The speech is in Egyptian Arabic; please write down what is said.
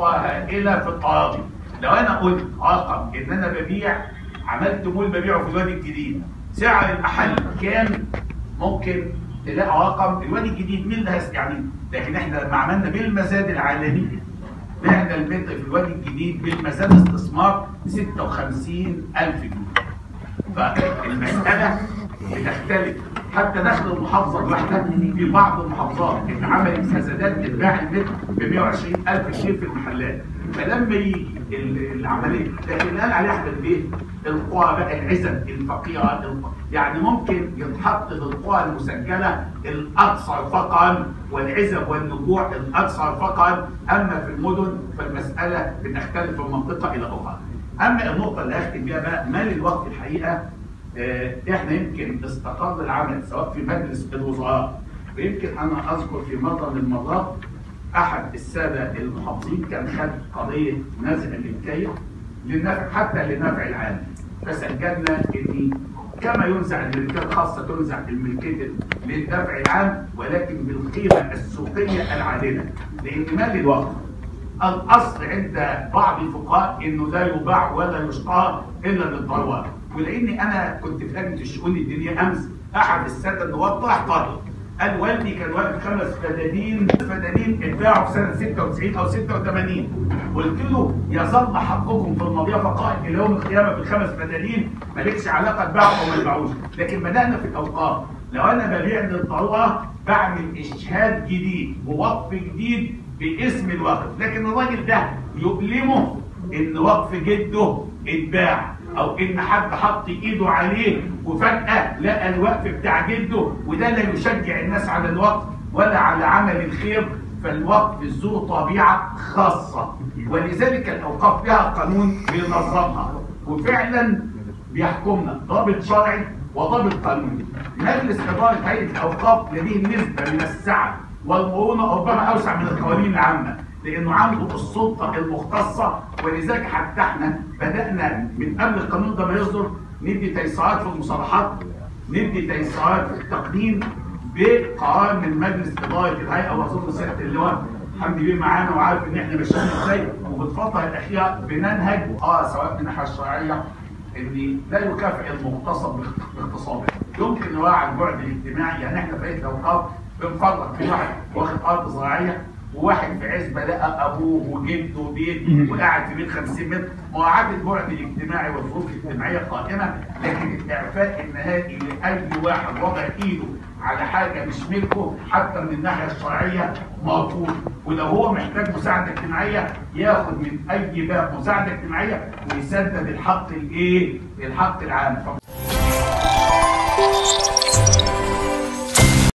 هائله في الاراضي لو انا قلت رقم ان انا ببيع عملت مول ببيعه في الوادي الجديد سعر المحل كام ممكن تلاقي رقم الوادي الجديد مين اللي هيس- يعني لكن احنا لما عملنا بالمزاد العالمي بعنا المتر في الوادي الجديد بالمزاد استثمار 56000 جنيه فالمسألة بتختلف حتى داخل المحافظة الواحدة في بعض المحافظات اللي عملت مزادات بتباع المتر ب 120000 جنيه في المحلات فلما يجي ال- العملية لكن اللي قال عليه أحمد بيه القوى بقى العزب الفقيرة الق- يعني ممكن يتحط للقوى المسجلة الأكثر فقرا والعزب والنجوع الأكثر فقرا أما في المدن فالمسألة بتختلف من منطقة إلى أخرى اما النقطه اللي هختم بيها بقى مال الوقت الحقيقه آه، احنا يمكن استقر العمل سواء في مجلس الوزراء ويمكن انا اذكر في مره من المرات احد الساده المحافظين كان خد قضيه نزع الملكيه للنفع حتى للنفع العام فسجلنا ان كما ينزع الملكيه الخاصه تنزع الملكيه للنفع العام ولكن بالقيمه السوقيه العادله لان مال الوقت الاصل عند بعض الفقهاء انه لا يباع ولا يشترى الا للضروره ولاني انا كنت في لجنه الشؤون الدينيه امس احد الساده النواب طرح طرح قال والدي كان واقف خمس فدادين فدادين اتباعوا في سنه 96 او 86 قلت له يظل حقكم في المضيفه قائم الى يوم القيامه في الخمس فدادين مالكش علاقه تباعوا او ما يباعوش لكن بدانا في الاوقاف لو انا ببيع للضروره بعمل اشهاد جديد ووقف جديد باسم الوقف لكن الراجل ده يؤلمه ان وقف جده اتباع او ان حد حط ايده عليه وفجاه لقى الوقف بتاع جده وده لا يشجع الناس على الوقف ولا على عمل الخير فالوقف ذو طبيعه خاصه ولذلك الاوقاف لها قانون بينظمها وفعلا بيحكمنا ضابط شرعي وضابط قانوني مجلس اداره هيئه الاوقاف لديه نسبه من السعه والمرونه ربما اوسع من القوانين العامه لانه عنده السلطه المختصه ولذلك حتى احنا بدانا من قبل القانون ده ما يصدر ندي تيسيرات في المصالحات ندي تيسيرات في التقديم بقرار من مجلس اداره الهيئه واظن سياده اللواء حمدي بيه معانا وعارف ان احنا ماشيين ازاي وفي الفتره الاخيره بننهج اه سواء من الناحيه الشرعيه ان لا يكافئ المغتصب باغتصابه يمكن نراعي البعد الاجتماعي يعني احنا في هيئه الاوقاف بنفرق في واحد واخد ارض زراعيه وواحد في عزبه لقى ابوه وجده بيت وقاعد في بيت 50 متر مراعاه البعد الاجتماعي والظروف الاجتماعيه قائمه لكن الاعفاء النهائي لاي واحد وضع ايده على حاجه مش ملكه حتى من الناحيه الشرعيه مرفوض ولو هو محتاج مساعده اجتماعيه ياخد من اي باب مساعده اجتماعيه ويسدد الحق الايه؟ الحق العام